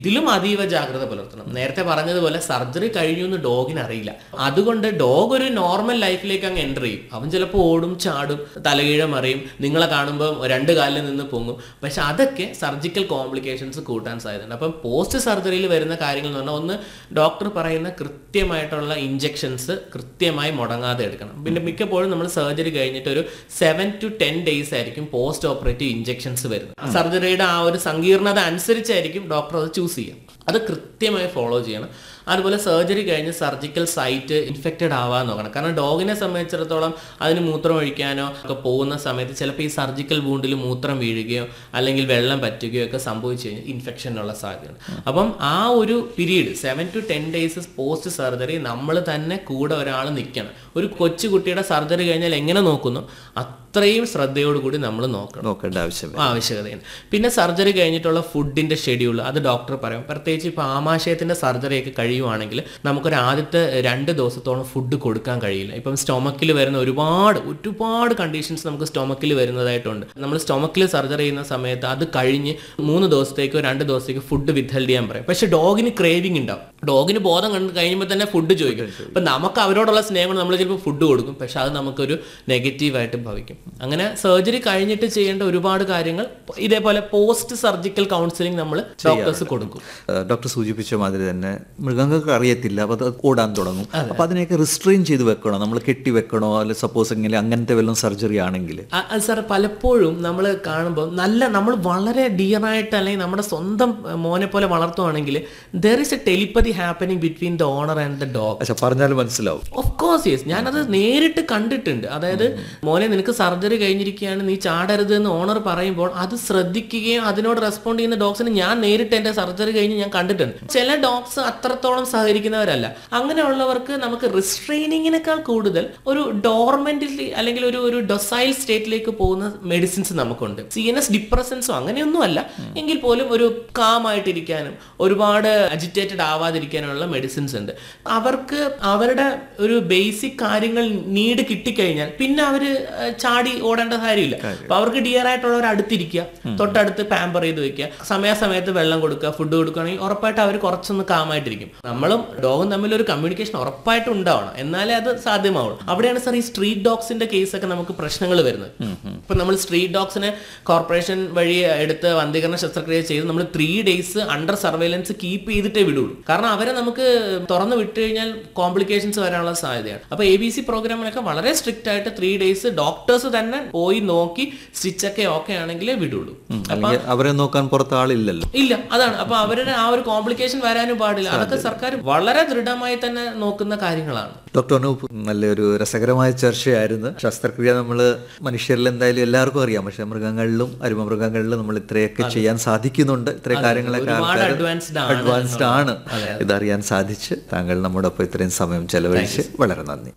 ഇതിലും അതീവ ജാഗ്രത പുലർത്തണം നേരത്തെ പറഞ്ഞതുപോലെ സർജറി കഴിഞ്ഞു എന്ന് ഡോഗിന് അറിയില്ല അതുകൊണ്ട് ഡോഗ് ഒരു നോർമൽ ലൈഫിലേക്ക് അങ്ങ് എൻ്റർ ചെയ്യും അവൻ ചിലപ്പോൾ ഓടും ചാടും തലകീഴ മറിയും നിങ്ങളെ കാണുമ്പോൾ രണ്ട് കാലിൽ നിന്ന് പൊങ്ങും പക്ഷെ അതൊക്കെ സർജിക്കൽ കോംപ്ലിക്കേഷൻസ് കൂട്ടാൻ സാധ്യതയുണ്ട് അപ്പം പോസ്റ്റ് സർജറിയിൽ വരുന്ന കാര്യങ്ങൾ എന്ന് പറഞ്ഞാൽ ഒന്ന് ഡോക്ടർ പറയുന്ന കൃത്യമായിട്ടുള്ള ഇഞ്ചെക്ഷൻസ് കൃത്യമായി മുടങ്ങാതെ എടുക്കണം പിന്നെ മിക്കപ്പോഴും നമ്മൾ സർജറി കഴിഞ്ഞിട്ട് ഒരു സെവൻ ടു ടെൻ ഡേയ്സ് ആയിരിക്കും പോസ്റ്റ് ഓപ്പറേറ്റീവ് ഇഞ്ചെക്ഷൻസ് വരുന്നത് സർജറിയുടെ ആ ഒരു സങ്കീർണത അനുസരിച്ചായിരിക്കും ഡോക്ടർ അത് ചൂസ് ചെയ്യുക അത് കൃത്യമായി ഫോളോ ചെയ്യണം അതുപോലെ സർജറി കഴിഞ്ഞ് സർജിക്കൽ സൈറ്റ് ഇൻഫെക്റ്റഡ് ആവാൻ നോക്കണം കാരണം ഡോഗിനെ സംബന്ധിച്ചിടത്തോളം അതിന് മൂത്രം ഒഴിക്കാനോ ഒക്കെ പോകുന്ന സമയത്ത് ചിലപ്പോൾ ഈ സർജിക്കൽ വൂണ്ടിൽ മൂത്രം വീഴുകയോ അല്ലെങ്കിൽ വെള്ളം പറ്റുകയോ ഒക്കെ സംഭവിച്ചു കഴിഞ്ഞാൽ ഇൻഫെക്ഷനുള്ള സാധ്യതയുണ്ട് അപ്പം ആ ഒരു period seven to ten days post surgery നമ്മൾ തന്നെ കൂടെ ഒരാൾ നിൽക്കണം ഒരു കൊച്ചു കുട്ടിയുടെ സർജറി കഴിഞ്ഞാൽ എങ്ങനെ നോക്കുന്നു അത്രയും ശ്രദ്ധയോടുകൂടി നമ്മൾ നോക്കണം നോക്കേണ്ട ആവശ്യം ആവശ്യകതയാണ് പിന്നെ സർജറി കഴിഞ്ഞിട്ടുള്ള ഫുഡിന്റെ ഷെഡ്യൂൾ അത് ഡോക്ടർ പറയും പ്രത്യേകിച്ച് ഇപ്പോൾ ആമാശയത്തിന്റെ സർജറി ഒക്കെ കഴിയുവാണെങ്കിൽ നമുക്കൊരു ആദ്യത്തെ രണ്ട് ദിവസത്തോളം ഫുഡ് കൊടുക്കാൻ കഴിയില്ല ഇപ്പം സ്റ്റൊമക്കിൽ വരുന്ന ഒരുപാട് ഒരുപാട് കണ്ടീഷൻസ് നമുക്ക് സ്റ്റൊമക്കിൽ വരുന്നതായിട്ടുണ്ട് നമ്മൾ സ്റ്റൊമക്കിൽ സർജറി ചെയ്യുന്ന സമയത്ത് അത് കഴിഞ്ഞ് മൂന്ന് ദിവസത്തേക്കോ രണ്ട് ദിവസത്തേക്കോ ഫുഡ് വിത്ത്ഹെൽഡ് ചെയ്യാൻ പറയും പക്ഷെ ഡോഗിന് ക്രേവിംഗ് ഉണ്ടാവും ഡോഗിന് ബോധം കണ്ട് കഴിയുമ്പോൾ തന്നെ ഫുഡ് ചോദിക്കും അപ്പം നമുക്ക് അവരോടുള്ള സ്നേഹം കൊണ്ട് നമ്മൾ ചിലപ്പോൾ ഫുഡ് കൊടുക്കും പക്ഷെ അത് നമുക്കൊരു നെഗറ്റീവായിട്ട് ഭവിക്കും അങ്ങനെ സർജറി കഴിഞ്ഞിട്ട് ചെയ്യേണ്ട ഒരുപാട് കാര്യങ്ങൾ ഇതേപോലെ പോസ്റ്റ് സർജിക്കൽ കൗൺസിലിംഗ് നമ്മൾ ഡോക്ടേഴ്സ് കൊടുക്കും ഏഹ് ഡോക്ടർ സൂചിപ്പിച്ച മാതിരി തന്നെ മൃഗങ്ങൾക്ക് അറിയത്തില്ല അപ്പോൾ അത് ഓടാൻ തുടങ്ങും അപ്പോൾ അതിനെയൊക്കെ റിസ്ട്രെയിൻ ചെയ്ത് വെക്കണോ നമ്മൾ കെട്ടി വെക്കണോ അല്ലെ സപ്പോസ് എങ്ങനെ അങ്ങനത്തെ വല്ലതും സർജറി ആണെങ്കിൽ സാർ പലപ്പോഴും നമ്മൾ കാണുമ്പോൾ നല്ല നമ്മൾ വളരെ ഡിയർ ആയിട്ട് അല്ലെങ്കിൽ നമ്മുടെ സ്വന്തം അഹ്, മോനെ പോലെ വളർത്തുവാണെങ്കിൽ there is a telepathy happening between the owner and the dog പക്ഷെ പറഞ്ഞാൽ മനസ്സിലാവും ഓഫ് കോഴ്സ് യെസ് ഞാനത് നേരിട്ട് കണ്ടിട്ടുണ്ട് അതായത് മോനെ നിനക്ക് സർജറി കഴിഞ്ഞിരിക്കുകയാണ് നീ ചാടരുത് എന്ന് ഓണർ പറയുമ്പോൾ അത് ശ്രദ്ധിക്കുകയും അതിനോട് റെസ്പോണ്ട് ചെയ്യുന്ന ഡോഗ്സിന് ഞാൻ നേരിട്ട് എൻ്റെ സർജറി കഴിഞ്ഞ് ഞാൻ കണ്ടിട്ടുണ്ട് ചില ഡോഗ്സ് അത്രത്തോളം സഹകരിക്കുന്നവരല്ല അങ്ങനെയുള്ളവർക്ക് നമുക്ക് റിസ്ട്രെയിനിങ്ങിനേക്കാൾ കൂടുതൽ ഒരു ഡോർമെന്റിൽ അല്ലെങ്കിൽ ഒരു ഒരു ഡൊസൈൽ സ്റ്റേറ്റിലേക്ക് പോകുന്ന മെഡിസിൻസ് നമുക്കുണ്ട് സി എൻ എസ് ഡിപ്രസൻസോ അങ്ങനെയൊന്നും അല്ല എങ്കിൽ പോലും ഒരു കാം ആയിട്ടിരിക്കാനും ഒരുപാട് അജിറ്റേറ്റഡ് ആവാതിരിക്കാനുള്ള മെഡിസിൻസ് ഉണ്ട് അവർക്ക് അവരുടെ ഒരു ബേസിക് കാര്യങ്ങൾ നീഡ് കിട്ടിക്കഴിഞ്ഞാൽ പിന്നെ അവര് ഏഹ്, ചാടി ഓടേണ്ട കാര്യമില്ല അപ്പൊ അവർക്ക് ഡിയർ ആയിട്ടുള്ളവർ അടുത്തിരിക്കുക തൊട്ടടുത്ത് പാമ്പർ ചെയ്ത് വെക്കുക സമയാസമയത്ത് വെള്ളം കൊടുക്കുക ഫുഡ് കൊടുക്കുകയാണെങ്കിൽ ഉറപ്പായിട്ട് അവർ കുറച്ചൊന്ന് കാമായിട്ടിരിക്കും നമ്മളും ഡോഗും തമ്മിൽ ഒരു കമ്മ്യൂണിക്കേഷൻ ഉറപ്പായിട്ടും ഉണ്ടാവണം എന്നാലേ അത് സാധ്യമാവുള്ളൂ അവിടെയാണ് സാർ ഈ സ്ട്രീറ്റ് ഡോഗ്സിന്റെ കേസൊക്കെ നമുക്ക് പ്രശ്നങ്ങൾ വരുന്നത് ഇപ്പൊ നമ്മൾ സ്ട്രീറ്റ് ഡോഗ്സിനെ കോർപ്പറേഷൻ വഴി എടുത്ത് വന്ധീകരണ ശസ്ത്രക്രിയ ചെയ്ത് നമ്മൾ three days under surveillance keep ചെയ്തിട്ടേ വിടുള്ളൂ കാരണം അവരെ നമുക്ക് തുറന്നു വിട്ടു കഴിഞ്ഞാൽ കോംപ്ലിക്കേഷൻസ് വരാനുള്ള സാധ്യതയാണ് അപ്പൊ എ ബി സി പ്രോഗ്രാമിലൊക്കെ വളരെ സ്ട്രിക്റ്റ് ആയിട്ട് ത്രീ ഡേയ്സ് ഡോക്ടേഴ്സ് തന്നെ പോയി നോക്കി സ്റ്റിച്ച് ഒക്കെ ഓക്കെ ആണെങ്കിലേ വിടുള്ളൂ അല്ലെങ്കിൽ അവരെ നോക്കാൻ പുറത്ത് ആളില്ലല്ലോ ഇല്ല അതാണ് അപ്പൊ അവരുടെ ആ ഒരു കോംപ്ലിക്കേഷൻ വരാനും പാടില്ല അതൊക്കെ സർക്കാർ വളരെ ദൃഢമായി തന്നെ നോക്കുന്ന കാര്യങ്ങളാണ് ഡോക്ടർ അനൂപ് നല്ലൊരു രസകരമായ ചർച്ചയായിരുന്നു ശസ്ത്രക്രിയ നമ്മൾ മനുഷ്യരിൽ എന്തായാലും എല്ലാവർക്കും അറിയാം പക്ഷെ മൃഗങ്ങളിലും അരുമ മൃഗങ്ങളിലും നമ്മൾ ഇത്രയൊക്കെ ചെയ്യാൻ സാധിക്കുന്നുണ്ട് ഇത്രയും കാര്യങ്ങളൊക്കെ ഒരുപാട് ആൾക്കാർ advanced ആണ് അഡ്വാൻസ്ഡ് ആണ് ഇതറിയാൻ സാധിച്ച് താങ്കൾ നമ്മുടെ ഒപ്പം ഇത്രയും സമയം ചെലവഴിച്ച് വളരെ നന്ദി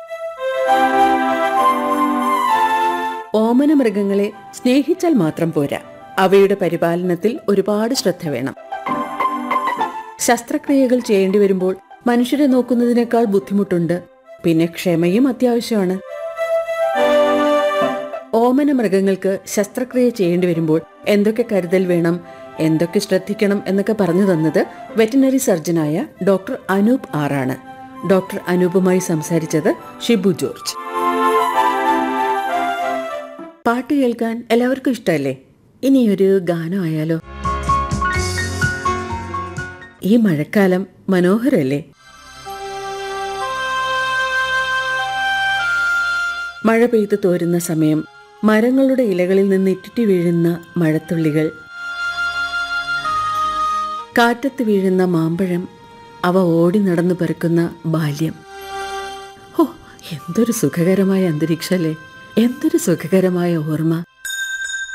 ഓമന മൃഗങ്ങളെ സ്നേഹിച്ചാൽ മാത്രം പോരാ അവയുടെ പരിപാലനത്തിൽ ഒരുപാട് ശ്രദ്ധ വേണം ശസ്ത്രക്രിയകൾ ചെയ്യേണ്ടി വരുമ്പോൾ മനുഷ്യരെ നോക്കുന്നതിനേക്കാൾ ബുദ്ധിമുട്ടുണ്ട് പിന്നെ ക്ഷമയും അത്യാവശ്യമാണ് ഓമന മൃഗങ്ങൾക്ക് ശസ്ത്രക്രിയ ചെയ്യേണ്ടി വരുമ്പോൾ എന്തൊക്കെ കരുതൽ വേണം എന്തൊക്കെ ശ്രദ്ധിക്കണം എന്നൊക്കെ പറഞ്ഞു തന്നത് വെറ്റിനറി സർജനായ ഡോക്ടർ അനൂപ് ആറാണ് ഡോക്ടർ അനൂപുമായി സംസാരിച്ചത് ഷിബു ജോർജ് പാട്ട് കേൾക്കാൻ എല്ലാവർക്കും ഇഷ്ടമല്ലേ ഇനിയൊരു ഗാനം ആയാലോ ഈ മഴക്കാലം മനോഹരല്ലേ മഴ പെയ്തു തോരുന്ന സമയം മരങ്ങളുടെ ഇലകളിൽ നിന്ന് ഇറ്റിറ്റി വീഴുന്ന മഴത്തുള്ളികൾ കാറ്റത്ത് വീഴുന്ന മാമ്പഴം അവ ഓടി നടന്നു പെറുക്കുന്ന ബാല്യം ഓ എന്തൊരു സുഖകരമായ അന്തരീക്ഷല്ലേ എന്തൊരു സുഖകരമായ ഓർമ്മ